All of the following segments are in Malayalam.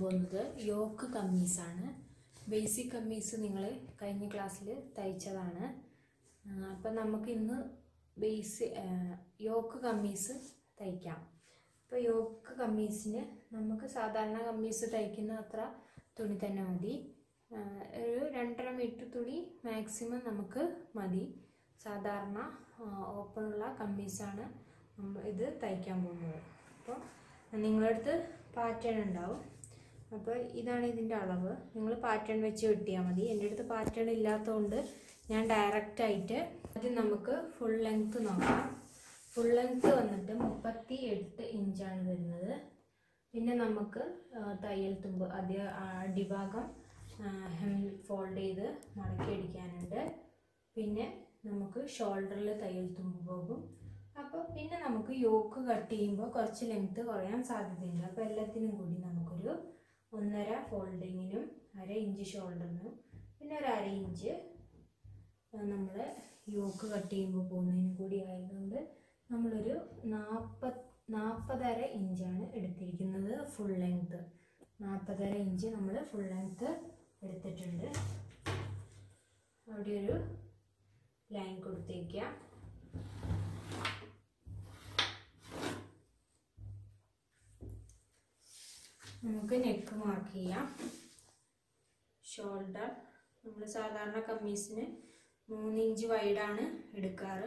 പോകുന്നത് യോക്ക് കമ്മീസാണ് ബേസിക് കമ്മീസ് നിങ്ങൾ കഴിഞ്ഞ ക്ലാസ്സിൽ തയ്ച്ചതാണ് അപ്പം നമുക്ക് ഇന്ന് ബേസ് യോക്ക് കമ്മീസ് തയ്ക്കാം ഇപ്പോൾ യോക്ക് കമ്മീസിന് നമുക്ക് സാധാരണ കമ്മീസ് തയ്ക്കുന്ന അത്ര തുണി തന്നെ മതി ആ, ഒരു രണ്ടര മീറ്റർ തുണി മാക്സിമം നമുക്ക് മതി സാധാരണ ഓപ്പണുള്ള കമ്മീസാണ് നമ്മൾ ഇത് തയ്ക്കാൻ പോകുന്നത് അപ്പോൾ നിങ്ങളുടെ അടുത്ത് പാറ്റേൺ ഉണ്ടാവും അപ്പോൾ ഇതാണ് ഇതിൻ്റെ അളവ് നിങ്ങൾ പാറ്റേൺ വെച്ച് വെട്ടിയാൽ മതി എൻ്റെ അടുത്ത് പാറ്റേൺ ഇല്ലാത്തതുകൊണ്ട് ഞാൻ ഡയറക്റ്റ് ആയിട്ട് ആദ്യം നമുക്ക് ഫുൾ ലെങ്ത്ത് നോക്കാം ഫുൾ ലെങ്ത്ത് വന്നിട്ട് മുപ്പത്തി എട്ട് ഇഞ്ചാണ് വരുന്നത് പിന്നെ നമുക്ക് ആ, തയ്യൽ തുമ്പ് ആദ്യ ആ, അടിഭാഗം ഹെം ഫോൾഡ് ചെയ്ത് മടക്കി അടിക്കാനുണ്ട് പിന്നെ നമുക്ക് ഷോൾഡറിൽ തയ്യൽ തുമ്പ് പോകും അപ്പോൾ പിന്നെ നമുക്ക് യോക്ക് കട്ട് ചെയ്യുമ്പോൾ കുറച്ച് ലെങ്ത്ത് കുറയാൻ സാധ്യതയുണ്ട് അപ്പോൾ എല്ലാത്തിനും കൂടി നമുക്കൊരു ഒന്നര ഫോൾഡിങ്ങിനും അര ഇഞ്ച് ഷോൾഡറിനും പിന്നെ ഒരു അര ഇഞ്ച് നമ്മൾ യോക്ക് കട്ട് ചെയ്യുമ്പോൾ പോകുന്നതിനും കൂടി ആയതുകൊണ്ട് നമ്മളൊരു നാൽപ്പത് നാൽപ്പതര ഇഞ്ചാണ് എടുത്തിരിക്കുന്നത് ഫുൾ ലെങ്ത്ത് നാൽപ്പതര ഇഞ്ച് നമ്മൾ ഫുൾ ലെങ്ത്ത് എടുത്തിട്ടുണ്ട് അവിടെ ഒരു ലൈൻ കൊടുത്തേക്കുക നമുക്ക് നെക്ക് മാർക്ക് ചെയ്യാം ഷോൾഡർ നമ്മൾ സാധാരണ കമ്മീസിന് മൂന്ന് ഇഞ്ച് വൈഡാണ് എടുക്കാറ്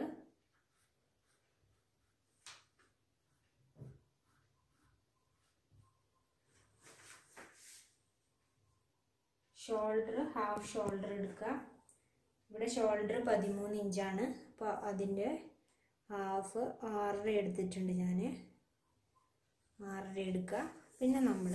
ഷോൾഡർ ഹാഫ് ഷോൾഡർ എടുക്കുക ഇവിടെ ഷോൾഡർ പതിമൂന്ന് ഇഞ്ചാണ് അപ്പോൾ അതിൻ്റെ ഹാഫ് ആറര എടുത്തിട്ടുണ്ട് ഞാൻ ആറര എടുക്കുക പിന്നെ നമ്മൾ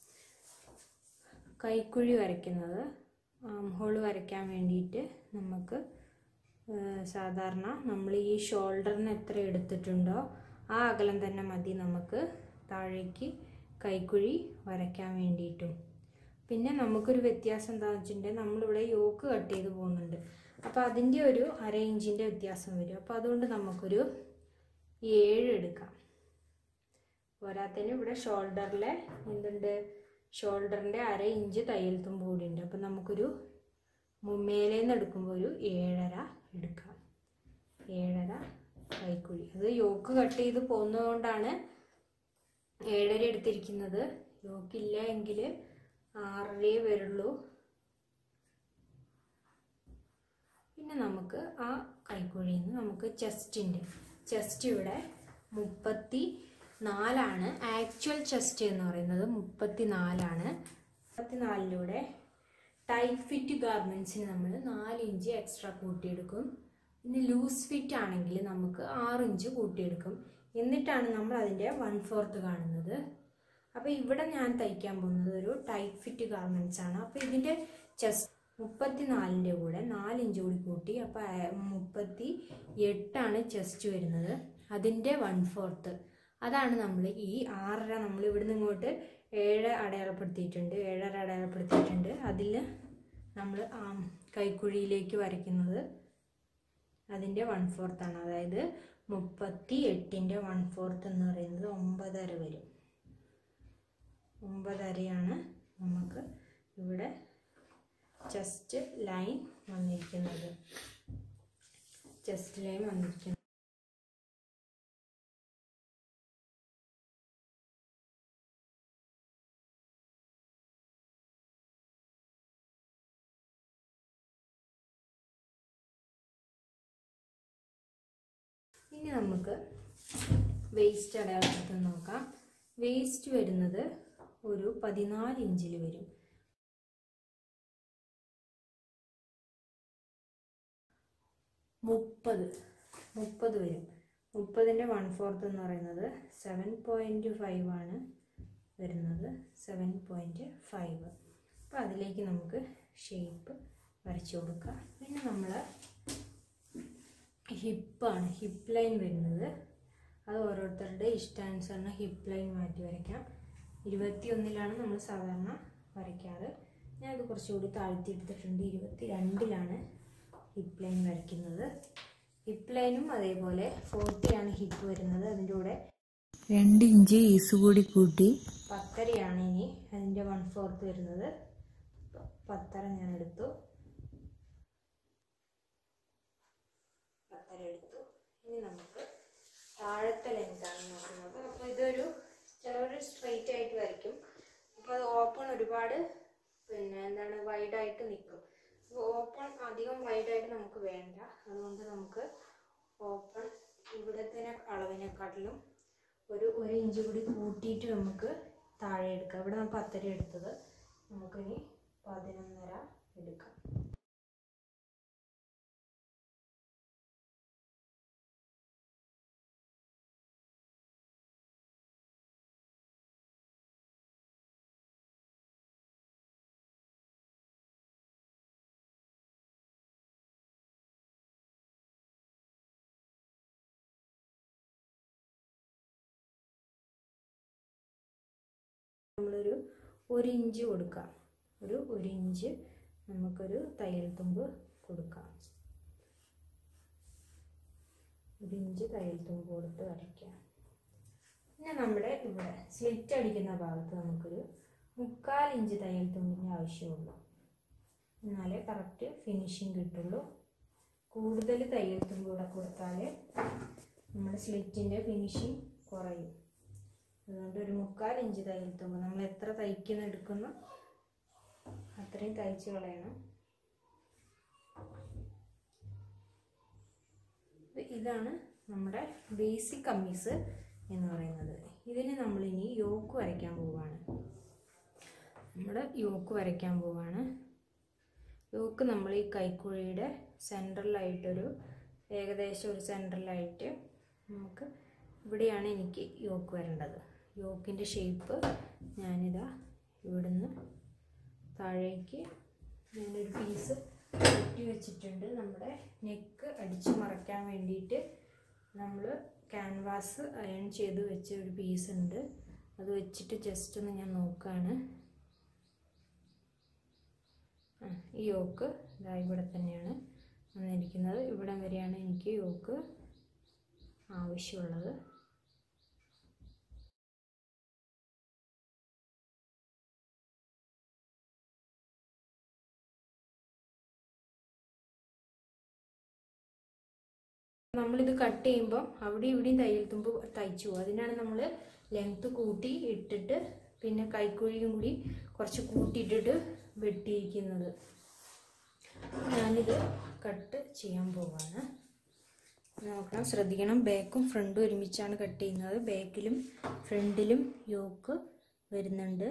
കൈക്കുഴി വരയ്ക്കുന്നത് ഹോൾ വരയ്ക്കാൻ വേണ്ടിയിട്ട് നമുക്ക് ഏഹ്, സാധാരണ നമ്മൾ ഈ ഷോൾഡറിന് എത്ര എടുത്തിട്ടുണ്ടോ ആ അകലം തന്നെ മതി നമുക്ക് താഴേക്ക് കൈക്കുഴി വരയ്ക്കാൻ വേണ്ടിയിട്ടും പിന്നെ നമുക്കൊരു വ്യത്യാസം എന്താണെന്ന് വെച്ചിട്ടുണ്ടെങ്കിൽ നമ്മളിവിടെ യോക്ക് കട്ട് ചെയ്ത് പോകുന്നുണ്ട് അപ്പോൾ അതിൻ്റെ ഒരു അര ഇഞ്ചിൻ്റെ വ്യത്യാസം വരും അപ്പോൾ അതുകൊണ്ട് നമുക്കൊരു ഏഴ് എടുക്കാം പോരാത്തതിന് ഇവിടെ ഷോൾഡറിലെ എന്തുണ്ട് ഷോൾഡറിൻ്റെ അര ഇഞ്ച് തയ്യൽ തുമ്പ് കൂടി ഉണ്ട് അപ്പം നമുക്കൊരു മു- മേലേന്ന് എടുക്കുമ്പോൾ ഒരു ഏഴര എടുക്കാം ഏഴര കൈക്കുഴി അത് യോക്ക് കട്ട് ചെയ്ത് പോകുന്നതുകൊണ്ടാണ് ഏഴര എടുത്തിരിക്കുന്നത് യോക്കില്ല എങ്കിൽ ആറരേ വരുള്ളൂ പിന്നെ നമുക്ക് ആ കൈക്കുഴിയിൽ നിന്ന് നമുക്ക് ചെസ്റ്റിൻ്റെ ചെസ്റ്റ് ഇവിടെ മുപ്പത്തി നാലാണ് ആക്ച്വൽ ചെസ്റ്റ് എന്ന് പറയുന്നത് മുപ്പത്തി നാലാണ് മുപ്പത്തി നാലിലൂടെ ടൈറ്റ് ഫിറ്റ് ഗാർമെൻറ്റ്സിന് നമ്മൾ നാല് ഇഞ്ച് എക്സ്ട്രാ കൂട്ടിയെടുക്കും ഇനി ലൂസ് ഫിറ്റ് ആണെങ്കിൽ നമുക്ക് ആറ് ഇഞ്ച് കൂട്ടിയെടുക്കും എന്നിട്ടാണ് നമ്മൾ അതിൻ്റെ വൺ ഫോർത്ത് കാണുന്നത് അപ്പോൾ ഇവിടെ ഞാൻ തയ്ക്കാൻ പോകുന്നത് ഒരു ടൈറ്റ് ഫിറ്റ് ഗാർമെൻറ്റ്സ് ആണ് അപ്പോൾ ഇതിൻ്റെ ചെസ്റ്റ് മുപ്പത്തി നാലിൻ്റെ കൂടെ നാല് ഇഞ്ച് കൂടി കൂട്ടി അപ്പോൾ മുപ്പത്തി എട്ടാണ് ചെസ്റ്റ് വരുന്നത് അതിൻ്റെ വൺ ഫോർത്ത് അതാണ് നമ്മൾ ഈ ആറര നമ്മൾ ഇവിടുന്ന് ഇങ്ങോട്ട് ഏഴ് അടയാളപ്പെടുത്തിയിട്ടുണ്ട് ഏഴര അടയാളപ്പെടുത്തിയിട്ടുണ്ട് അതിൽ നമ്മൾ കൈക്കുഴിയിലേക്ക് വരയ്ക്കുന്നത് അതിൻ്റെ വൺ ഫോർത്ത് ആണ് അതായത് മുപ്പത്തി എട്ടിൻ്റെ വൺ ഫോർത്ത് എന്ന് പറയുന്നത് ഒമ്പതര വരും ഒമ്പതരയാണ് നമുക്ക് ഇവിടെ ചെസ്റ്റ് ലൈൻ വന്നിരിക്കുന്നത് ചെസ്റ്റ് ലൈൻ വന്നിരിക്കുന്നത് ഇനി നമുക്ക് വേസ്റ്റ് അടയാളപ്പെടുത്തി നോക്കാം വേസ്റ്റ് വരുന്നത് ഒരു പതിനാല് ഇഞ്ചിൽ വരും മുപ്പത് മുപ്പത് വരും മുപ്പതിൻ്റെ വൺ ഫോർത്ത് എന്ന് പറയുന്നത് സെവൻ പോയിൻറ്റ് ഫൈവ് ആണ് വരുന്നത് സെവൻ പോയിൻറ്റ് ഫൈവ് അപ്പോൾ അതിലേക്ക് നമുക്ക് ഷേപ്പ് വരച്ചു കൊടുക്കാം പിന്നെ നമ്മൾ ഹിപ്പാണ് ഹിപ്പ് ലൈൻ വരുന്നത് അത് ഓരോരുത്തരുടെ ഇഷ്ടാനുസരണം ഹിപ്പ് ലൈൻ മാറ്റി വരയ്ക്കാം ഇരുപത്തി ഒന്നിലാണ് നമ്മൾ സാധാരണ വരയ്ക്കാറ് ഞാനത് കുറച്ചുകൂടി താഴ്ത്തി എടുത്തിട്ടുണ്ട് ഇരുപത്തി രണ്ടിലാണ് ഹിപ്പ് ലൈൻ വരയ്ക്കുന്നത് ഹിപ്പ് ലൈനും അതേപോലെ ഫോർട്ടിയാണ് ഹിപ്പ് വരുന്നത് അതിൻ്റെ കൂടെ രണ്ട് ഇഞ്ച് ഈസ് കൂടി കൂട്ടി പത്തരയാണ് ഇനി അതിൻ്റെ വൺ ഫോർത്ത് വരുന്നത് പത്തര ഞാൻ എടുത്തു പത്തര എടുത്തു ഇനി നമുക്ക് താഴത്തെ ലെങ്താണ് നോക്കുന്നത് അപ്പോൾ ഇതൊരു ചിലവർ സ്ട്രെയിറ്റ് ആയിട്ട് വരയ്ക്കും അപ്പോൾ അത് ഓപ്പൺ ഒരുപാട് പിന്നെ എന്താണ് വൈഡായിട്ട് നിൽക്കും അപ്പോൾ ഓപ്പൺ അധികം വൈഡായിട്ട് നമുക്ക് വേണ്ട അതുകൊണ്ട് നമുക്ക് ഓപ്പൺ ഇവിടത്തെ അളവിനെക്കാട്ടിലും ഒരു ഒരു ഇഞ്ച് കൂടി കൂട്ടിയിട്ട് നമുക്ക് താഴെ എടുക്കാം ഇവിടെ നമ്മൾ പത്തര എടുത്തത് നമുക്കിനി പതിനൊന്നര എടുക്കാം നമ്മളൊരു ഒരു ഇഞ്ച് കൊടുക്കാം ഒരു ഒരു ഇഞ്ച് നമുക്കൊരു തയ്യൽ തുമ്പ് കൊടുക്കാം ഒരു ഇഞ്ച് തയ്യൽ തുമ്പ് കൊടുത്ത് വരയ്ക്കാം പിന്നെ നമ്മുടെ ഇവിടെ സ്ലിറ്റ് അടിക്കുന്ന ഭാഗത്ത് നമുക്കൊരു മുക്കാൽ ഇഞ്ച് തയ്യൽ തുമ്പിൻ്റെ ആവശ്യമുള്ളൂ എന്നാലേ കറക്റ്റ് ഫിനിഷിങ് കിട്ടുള്ളൂ കൂടുതൽ തയ്യൽ തുമ്പ് കൂടെ കൊടുത്താൽ നമ്മുടെ സ്ലിറ്റിൻ്റെ ഫിനിഷിങ് കുറയും അതുകൊണ്ട് ഒരു മുക്കാൽ ഇഞ്ച് തയ്യൽ തുമ്പ് നമ്മൾ എത്ര തയ്ക്കുന്ന എടുക്കുന്ന അത്രയും തയ്ച്ച് കളയണം ഇതാണ് നമ്മുടെ ബേസിക് കമ്മീസ് എന്ന് പറയുന്നത് ഇതിന് നമ്മളിനി യോക്ക് വരയ്ക്കാൻ പോവുകയാണ് നമ്മുടെ യോക്ക് വരയ്ക്കാൻ പോവുകയാണ് യോക്ക് നമ്മൾ ഈ കൈക്കുഴിയുടെ സെൻട്രലായിട്ടൊരു ഏകദേശം ഒരു സെൻട്രലായിട്ട് നമുക്ക് ഇവിടെയാണ് എനിക്ക് യോക്ക് വരേണ്ടത് യോക്കിൻ്റെ ഷേപ്പ് ഞാനിതാ ഇവിടുന്ന് താഴേക്ക് ഞാനൊരു പീസ് വെട്ടി വെച്ചിട്ടുണ്ട് നമ്മുടെ നെക്ക് അടിച്ച് മറയ്ക്കാൻ വേണ്ടിയിട്ട് നമ്മൾ ക്യാൻവാസ് അയൺ ചെയ്ത് വെച്ച ഒരു പീസ് ഉണ്ട് അത് വെച്ചിട്ട് ജസ്റ്റ് ഒന്ന് ഞാൻ നോക്കുകയാണ് ആ ഈ യോക്ക് ഇതാ ഇവിടെ തന്നെയാണ് വന്നിരിക്കുന്നത് ഇവിടം വരെയാണ് എനിക്ക് യോക്ക് ആവശ്യമുള്ളത് നമ്മളിത് കട്ട് ചെയ്യുമ്പം അവിടെ ഇവിടെയും തയ്യൽ തുമ്പ് തയ്ച്ചു പോകും അതിനാണ് നമ്മൾ ലെങ്ത്ത് കൂട്ടി ഇട്ടിട്ട് പിന്നെ കൈക്കുഴിയും കൂടി കുറച്ച് കൂട്ടിയിട്ടിട്ട് വെട്ടിയിരിക്കുന്നത് ഞാനിത് കട്ട് ചെയ്യാൻ പോവാണ് നോക്കണം ശ്രദ്ധിക്കണം ബാക്കും ഫ്രണ്ടും ഒരുമിച്ചാണ് കട്ട് ചെയ്യുന്നത് ബാക്കിലും ഫ്രണ്ടിലും യോക്ക് വരുന്നുണ്ട്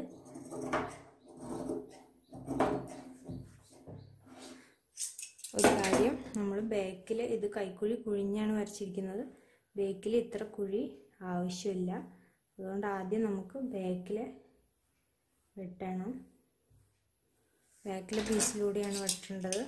ഒരു കാര്യം നമ്മൾ ബാക്കിൽ ഇത് കൈക്കുഴി കുഴിഞ്ഞാണ് വരച്ചിരിക്കുന്നത് ബാക്കിൽ ഇത്ര കുഴി ആവശ്യമില്ല അതുകൊണ്ട് ആദ്യം നമുക്ക് ബാക്കിൽ വെട്ടണം ബാക്കിലെ പീസിലൂടെയാണ് വെട്ടേണ്ടത്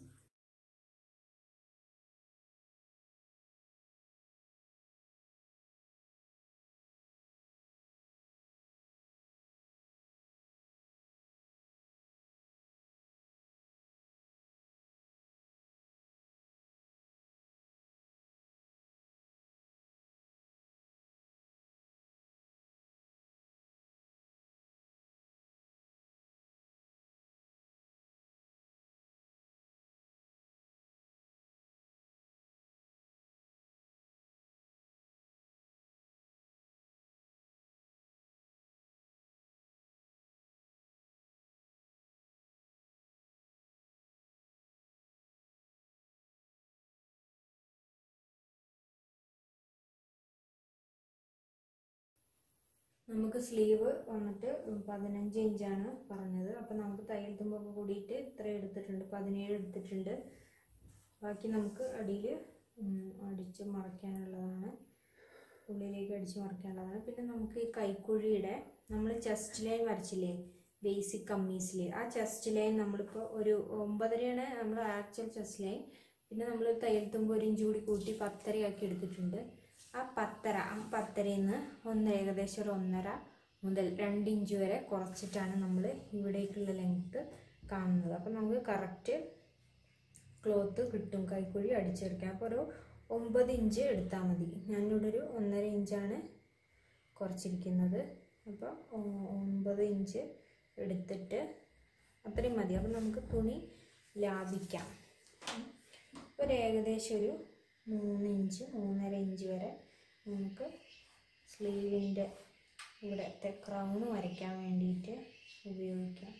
നമുക്ക് സ്ലീവ് വന്നിട്ട് പതിനഞ്ച് ഇഞ്ചാണ് പറഞ്ഞത് അപ്പം നമുക്ക് തയ്യൽ തുമ്പൊക്കെ കൂടിയിട്ട് ഇത്ര എടുത്തിട്ടുണ്ട് പതിനേഴ് എടുത്തിട്ടുണ്ട് ബാക്കി നമുക്ക് അടിയിൽ അടിച്ച് മറയ്ക്കാനുള്ളതാണ് ഉള്ളിലേക്ക് അടിച്ച് മറയ്ക്കാനുള്ളതാണ് പിന്നെ നമുക്ക് ഈ കൈക്കുഴിയുടെ നമ്മൾ ചെസ്റ്റ് ലൈൻ വരച്ചില്ലേ ബേസിക് കമ്മീസിൽ ആ ചെസ്റ്റ് ലൈൻ നമ്മളിപ്പോൾ ഒരു ഒമ്പതരയാണ് നമ്മൾ ആക്ച്വൽ ചെസ്റ്റ് ലൈൻ പിന്നെ നമ്മൾ തയ്യൽ തുമ്പ് ഒരു ഇഞ്ച് കൂടി കൂട്ടി പത്തരയാക്കി എടുത്തിട്ടുണ്ട് ആ പത്തര ആ പത്തരയിൽ നിന്ന് ഒന്ന് ഏകദേശം ഒരു ഒന്നര മുതൽ രണ്ട് ഇഞ്ച് വരെ കുറച്ചിട്ടാണ് നമ്മൾ ഇവിടേക്കുള്ള ലെങ്ത്ത് കാണുന്നത് അപ്പം നമുക്ക് കറക്റ്റ് ക്ലോത്ത് കിട്ടും കൈക്കുഴി അടിച്ചെടുക്കാൻ അപ്പോൾ ഒരു ഒമ്പത് ഇഞ്ച് എടുത്താൽ മതി ഞാനിവിടെ ഒരു ഒന്നര ഇഞ്ചാണ് കുറച്ചിരിക്കുന്നത് അപ്പോൾ ഒമ്പത് ഇഞ്ച് എടുത്തിട്ട് അത്രയും മതി അപ്പോൾ നമുക്ക് തുണി ലാഭിക്കാം ഒരു ഏകദേശം ഒരു മൂന്ന് ഇഞ്ച് മൂന്നര ഇഞ്ച് വരെ നമുക്ക് സ്ലീവിൻ്റെ ഇവിടത്തെ ക്രൗൺ വരയ്ക്കാൻ വേണ്ടിയിട്ട് ഉപയോഗിക്കാം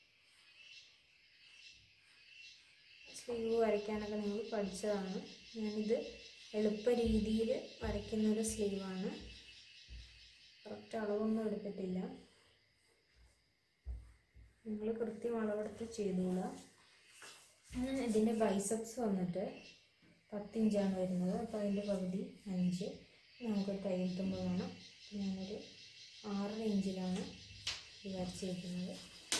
സ്ലീവ് വരയ്ക്കാനൊക്കെ നിങ്ങൾ പഠിച്ചതാണ് ഞാനിത് എളുപ്പ രീതിയിൽ വരയ്ക്കുന്നൊരു സ്ലീവാണ് കറക്റ്റ് അളവൊന്നും എടുത്തിട്ടില്ല നിങ്ങൾ കൃത്യം അളവെടുത്ത് ചെയ്തോളുക ഇതിൻ്റെ ബൈസപ്സ് വന്നിട്ട് പത്തിഞ്ചാണ് വരുന്നത് അപ്പോൾ അതിൻ്റെ പകുതി അഞ്ച് നമുക്ക് തയ്യൽ തുമ്പ് വേണം ഞാനൊരു ആറര ഇഞ്ചിലാണ് ഇത് വരച്ചിരിക്കുന്നത്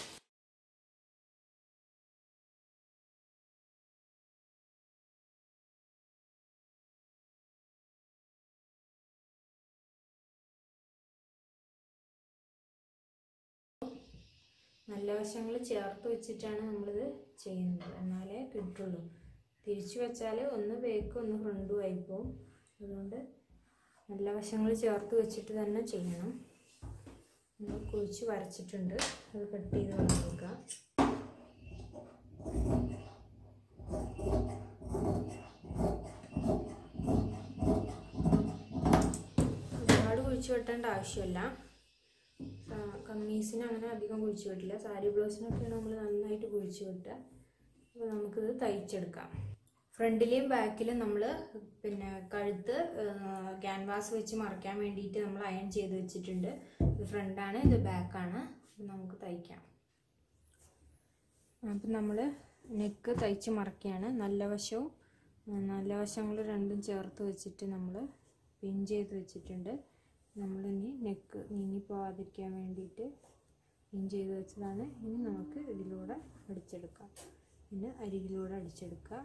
നല്ല വശങ്ങൾ ചേർത്ത് വെച്ചിട്ടാണ് നമ്മളിത് ചെയ്യുന്നത് എന്നാലേ കിട്ടുള്ളൂ തിരിച്ചു വെച്ചാൽ ഒന്ന് ബേക്കും ഒന്ന് ഫ്രണ്ടും ആയിപ്പോവും അതുകൊണ്ട് നല്ല വശങ്ങൾ ചേർത്ത് വെച്ചിട്ട് തന്നെ ചെയ്യണം നമ്മൾ കുഴിച്ച് വരച്ചിട്ടുണ്ട് അത് കട്ട് ചെയ്ത് കൊണ്ടുവെക്കുക ഒരുപാട് കുഴിച്ച് വെട്ടേണ്ട ആവശ്യമില്ല കമ്മീസിന് അങ്ങനെ അധികം കുഴിച്ച് വെട്ടില്ല സാരി ബ്ലൗസിനൊക്കെയാണ് നമ്മൾ നന്നായിട്ട് കുഴിച്ച് വെട്ടുക അപ്പോൾ നമുക്കിത് തയ്ച്ചെടുക്കാം ഫ്രണ്ടിലെയും ബാക്കിലും നമ്മൾ പിന്നെ കഴുത്ത് ക്യാൻവാസ് വെച്ച് മറയ്ക്കാൻ വേണ്ടിയിട്ട് നമ്മൾ അയൺ ചെയ്ത് വെച്ചിട്ടുണ്ട് ഇത് ഫ്രണ്ടാണ് ഇത് ബാക്കാണ് അപ്പോൾ നമുക്ക് തയ്ക്കാം അപ്പം നമ്മൾ നെക്ക് തയ്ച്ച് മറക്കുകയാണ് നല്ല വശവും നല്ല വശങ്ങൾ രണ്ടും ചേർത്ത് വെച്ചിട്ട് നമ്മൾ പിൻ ചെയ്ത് വെച്ചിട്ടുണ്ട് നമ്മളിനി നെക്ക് നീങ്ങി പോവാതിരിക്കാൻ വേണ്ടിയിട്ട് പിൻ ചെയ്ത് വെച്ചതാണ് ഇനി നമുക്ക് ഇതിലൂടെ അടിച്ചെടുക്കാം പിന്നെ അരികിലൂടെ അടിച്ചെടുക്കുക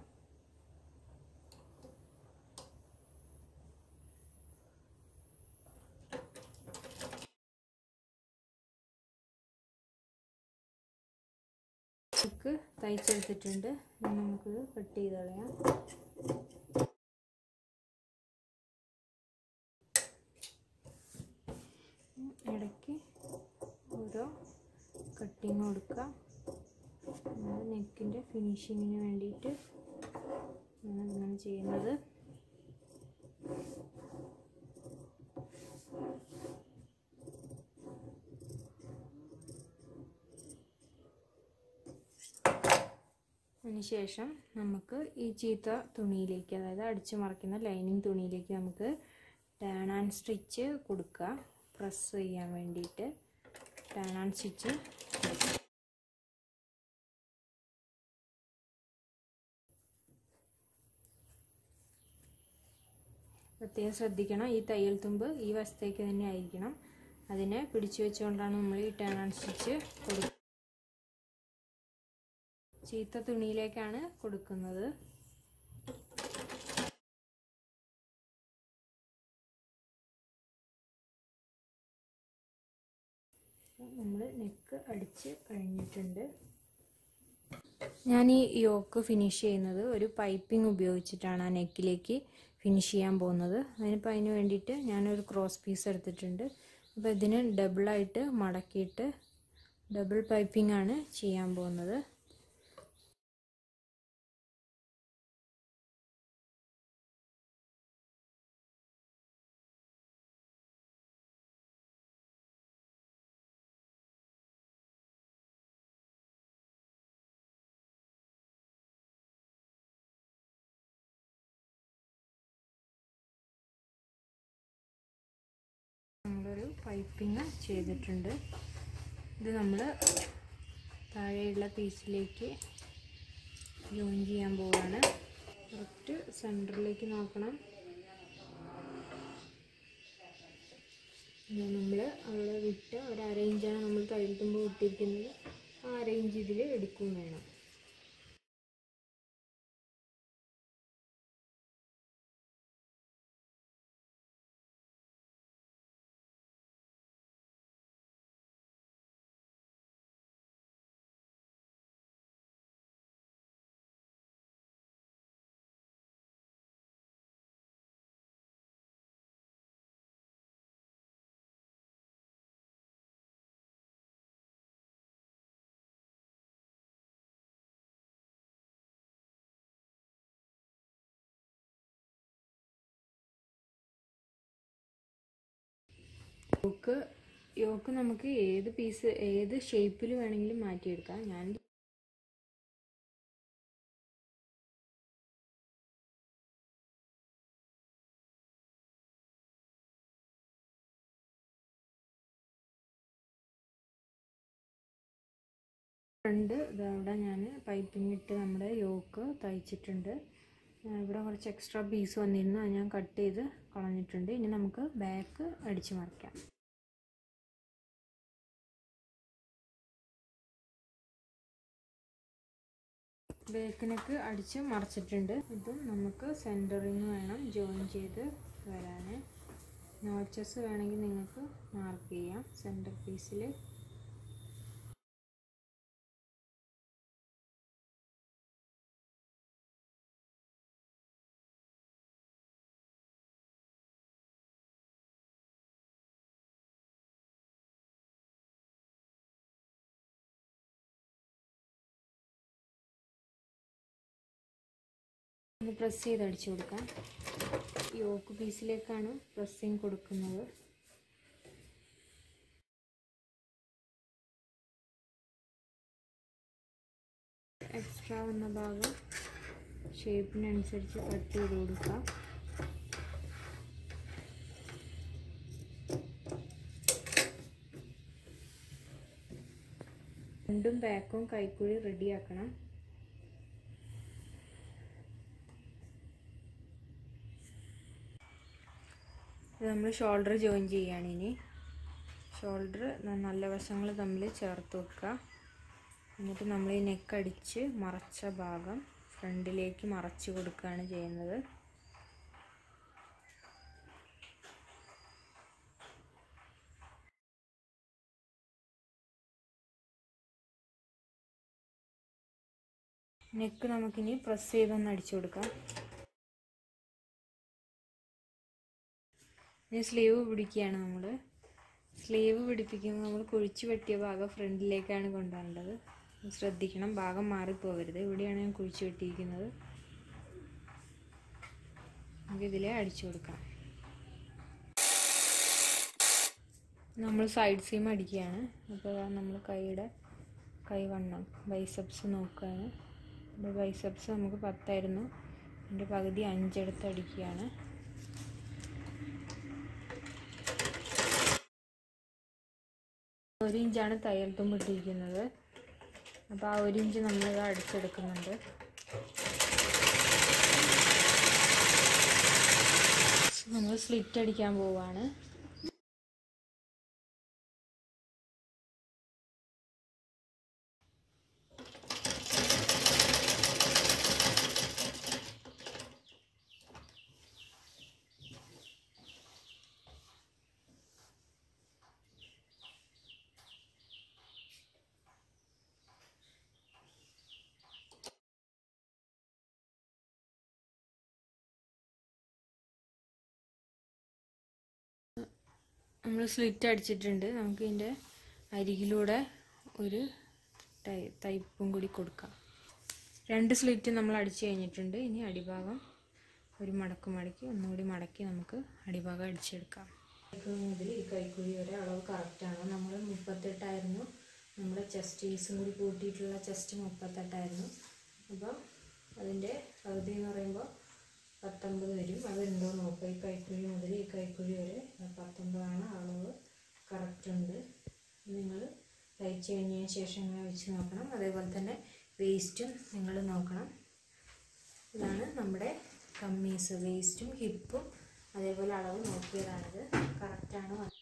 നെക്ക് തയ്ച്ചെടുത്തിട്ടുണ്ട് ഇനി നമുക്കിത് കട്ട് ചെയ്ത് കളയാം ഇടയ്ക്ക് ഓരോ കട്ടിങ് കൊടുക്കുക നമ്മൾ നെക്കിൻ്റെ ഫിനിഷിങ്ങിന് വേണ്ടിയിട്ട് ആണ് ഇങ്ങനെ ചെയ്യുന്നത് അതിനുശേഷം നമുക്ക് ഈ ചീത്ത തുണിയിലേക്ക് അതായത് അടിച്ചു മറിക്കുന്ന ലൈനിങ് തുണിയിലേക്ക് നമുക്ക് ടേൺ ആൻഡ് സ്റ്റിച്ച് കൊടുക്കുക പ്രസ് ചെയ്യാൻ വേണ്ടിയിട്ട് ടേൺ ആൻഡ് സ്റ്റിച്ച് കൊടുക്കുക പ്രത്യേകം ശ്രദ്ധിക്കണം ഈ തയ്യൽ തുമ്പ് ഈ വശത്തേക്ക് തന്നെ ആയിരിക്കണം അതിനെ പിടിച്ചു വെച്ചുകൊണ്ടാണ് നമ്മൾ ഈ ടേൺ ആൻഡ് സ്റ്റിച്ച് കൊടുക്കുന്നത് ചീത്ത തുണിയിലേക്കാണ് കൊടുക്കുന്നത് നമ്മൾ നെക്ക് അടിച്ച് കഴിഞ്ഞിട്ടുണ്ട് ഞാൻ ഈ യോക്ക് ഫിനിഷ് ചെയ്യുന്നത് ഒരു പൈപ്പിംഗ് ഉപയോഗിച്ചിട്ടാണ് ആ നെക്കിലേക്ക് ഫിനിഷ് ചെയ്യാൻ പോകുന്നത് അതിനിപ്പോൾ അതിന് വേണ്ടിയിട്ട് ഞാനൊരു ക്രോസ് പീസ് എടുത്തിട്ടുണ്ട് അപ്പോൾ ഇതിന് ഡബിളായിട്ട് മടക്കിയിട്ട് ഡബിൾ പൈപ്പിംഗ് ആണ് ചെയ്യാൻ പോകുന്നത് നമ്മളൊരു പൈപ്പിംഗ് ചെയ്തിട്ടുണ്ട് ഇത് നമ്മൾ താഴെയുള്ള പീസിലേക്ക് ജോയിൻ ചെയ്യാൻ പോവുകയാണ് കറക്റ്റ് സെൻറ്ററിലേക്ക് നോക്കണം നമ്മൾ അവിടെ വിട്ട് ഒരു അരയിഞ്ചാണ് നമ്മൾ തയ്യൽത്തുമ്പോൾ വിട്ടിരിക്കുന്നത് ആ അരയിഞ്ച് ഇതിൽ എടുക്കുകയും വേണം യോക്ക് യോക്ക് നമുക്ക് ഏത് പീസ് ഏത് ഷേപ്പിൽ വേണമെങ്കിലും മാറ്റിയെടുക്കാം ഞാൻ ഫ്രണ്ട് ഇതവിടെ ഞാൻ പൈപ്പിംഗ് ഇട്ട് നമ്മുടെ യോക്ക് തയ്ച്ചിട്ടുണ്ട് ആ, ഇവിടെ കുറച്ച് എക്സ്ട്രാ പീസ് വന്നിരുന്നു അത് ഞാൻ കട്ട് ചെയ്ത് കളഞ്ഞിട്ടുണ്ട് ഇനി നമുക്ക് ബാക്ക് അടിച്ച് മറിക്കാം ബേക്കിനൊക്കെ അടിച്ച് മറിച്ചിട്ടുണ്ട് ഇതും നമുക്ക് സെൻറ്ററിങ് വേണം ജോയിൻ ചെയ്ത് വരാൻ നോച്ചസ് വേണമെങ്കിൽ നിങ്ങൾക്ക് മാർക്ക് ചെയ്യാം സെൻറ്റർ പീസിൽ ഒന്ന് പ്രസ് ചെയ്ത് അടിച്ചു കൊടുക്കാം യോക്ക് പീസിലേക്കാണ് പ്രസ്സിങ് കൊടുക്കുന്നത് എക്സ്ട്രാ വന്ന ഭാഗം ഷേപ്പിനനുസരിച്ച് കട്ട് ചെയ്ത് കൊടുക്കാം രണ്ടും ബാക്കും കൈക്കുഴി റെഡിയാക്കണം ഇത് നമ്മൾ ഷോൾഡർ ജോയിൻ ചെയ്യുകയാണ് ഇനി ഷോൾഡർ നല്ല വശങ്ങൾ തമ്മിൽ ചേർത്ത് വെക്കുക എന്നിട്ട് നമ്മൾ ഈ നെക്ക് അടിച്ച് മറച്ച ഭാഗം ഫ്രണ്ടിലേക്ക് മറച്ച് കൊടുക്കുകയാണ് ചെയ്യുന്നത് നെക്ക് നമുക്കിനി പ്രസ് ചെയ്തൊന്ന് അടിച്ചു കൊടുക്കാം ഇനി സ്ലീവ് പിടിക്കുകയാണ് നമ്മൾ സ്ലീവ് പിടിപ്പിക്കുമ്പോൾ നമ്മൾ കുഴിച്ച് വെട്ടിയ ഭാഗം ഫ്രണ്ടിലേക്കാണ് കൊണ്ടുവരേണ്ടത് ശ്രദ്ധിക്കണം ഭാഗം മാറിപ്പോകരുത് ഇവിടെയാണ് ഞാൻ കുഴിച്ച് വെട്ടിയിരിക്കുന്നത് നമുക്ക് ഇതിലെ അടിച്ചു കൊടുക്കാം നമ്മൾ സൈഡ് സീം അടിക്കുകയാണ് അപ്പോൾ നമ്മൾ കൈയുടെ കൈവണ്ണം ബൈസപ്സ് നോക്കുകയാണ് അപ്പോൾ ബൈസപ്സ് നമുക്ക് പത്തായിരുന്നു അതിൻ്റെ പകുതി അഞ്ചെടുത്ത് അടിക്കുകയാണ് ഒരു ഇഞ്ചാണ് തയ്യൽ തുമ്പ് ഇട്ടിരിക്കുന്നത് അപ്പോൾ ആ ഒരു ഇഞ്ച് നമ്മൾ അടിച്ചെടുക്കുന്നുണ്ട് നമ്മൾ സ്ലിറ്റ് അടിക്കാൻ പോവാണ് നമ്മൾ സ്ലിറ്റ് അടിച്ചിട്ടുണ്ട് നമുക്ക് ഇതിൻ്റെ അരികിലൂടെ ഒരു ടൈ തയ്പ്പും കൂടി കൊടുക്കാം രണ്ട് സ്ലിറ്റ് നമ്മൾ അടിച്ചു കഴിഞ്ഞിട്ടുണ്ട് ഇനി അടിഭാഗം ഒരു മടക്ക് മടക്കി ഒന്നുകൂടി മടക്കി നമുക്ക് അടിഭാഗം അടിച്ചെടുക്കാം മുതൽ ഈ കൈക്കുഴി വരെ അളവ് കറക്റ്റാണ് നമ്മൾ മുപ്പത്തെട്ടായിരുന്നു നമ്മുടെ ചെസ്റ്റ് പീസും കൂടി കൂട്ടിയിട്ടുള്ള ചെസ്റ്റ് മുപ്പത്തെട്ടായിരുന്നു അപ്പം അതിൻ്റെ പകുതി എന്ന് പറയുമ്പോൾ പത്തൊമ്പത് വരും അതുണ്ടോ നോക്കുക ഈ കൈക്കുഴി മുതൽ ഈ കൈക്കുഴി വരെ പത്തൊമ്പതാണ് അളവ് കറക്റ്റ് ഉണ്ട് നിങ്ങൾ തയ്ച്ച് കഴിഞ്ഞതിന് ശേഷം ഇങ്ങനെ വെച്ച് നോക്കണം അതേപോലെ തന്നെ വേസ്റ്റും നിങ്ങൾ നോക്കണം ഇതാണ് നമ്മുടെ കമ്മീസ് വേസ്റ്റും ഹിപ്പും അതേപോലെ അളവ് നോക്കിയതാണിത് കറക്റ്റാണ്